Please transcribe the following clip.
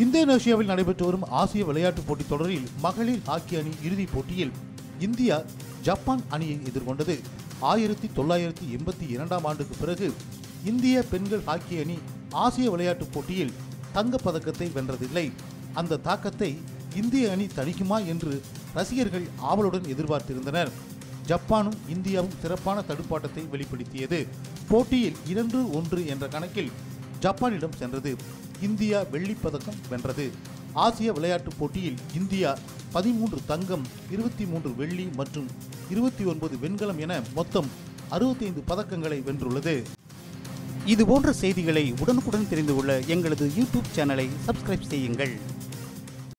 இந்தோனேஷியாவில் நடைபெற்று வரும் ஆசிய விளையாட்டுப் போட்டித் தொடரில் மகளிர் ஹாக்கி அணி இறுதிப் போட்டியில் இந்தியா ஜப்பான் அணியை எதிர்கொண்டது ஆயிரத்தி தொள்ளாயிரத்தி எண்பத்தி இரண்டாம் ஆண்டுக்கு பிறகு இந்திய பெண்கள் ஹாக்கி அணி ஆசிய விளையாட்டுப் போட்டியில் தங்கப் பதக்கத்தை வென்றதில்லை அந்த தாக்கத்தை இந்திய அணி தணிக்குமா என்று ரசிகர்கள் ஆவலுடன் எதிர்பார்த்திருந்தனர் ஜப்பானும் இந்தியாவும் சிறப்பான தடுப்பாட்டத்தை வெளிப்படுத்தியது போட்டியில் இரண்டு ஒன்று என்ற கணக்கில் ஜப்பானிடம் சென்றது இந்தியா வெள்ளிப் பதக்கம் வென்றது ஆசிய விளையாட்டுப் போட்டியில் இந்தியா பதிமூன்று தங்கம் இருபத்தி மூன்று வெள்ளி மற்றும் இருபத்தி ஒன்பது வெண்கலம் என மொத்தம் அறுபத்தைந்து பதக்கங்களை வென்றுள்ளது இது போன்ற செய்திகளை உடனுக்குடன் தெரிந்து கொள்ள எங்களது யூடியூப் சேனலை சப்ஸ்கிரைப் செய்யுங்கள்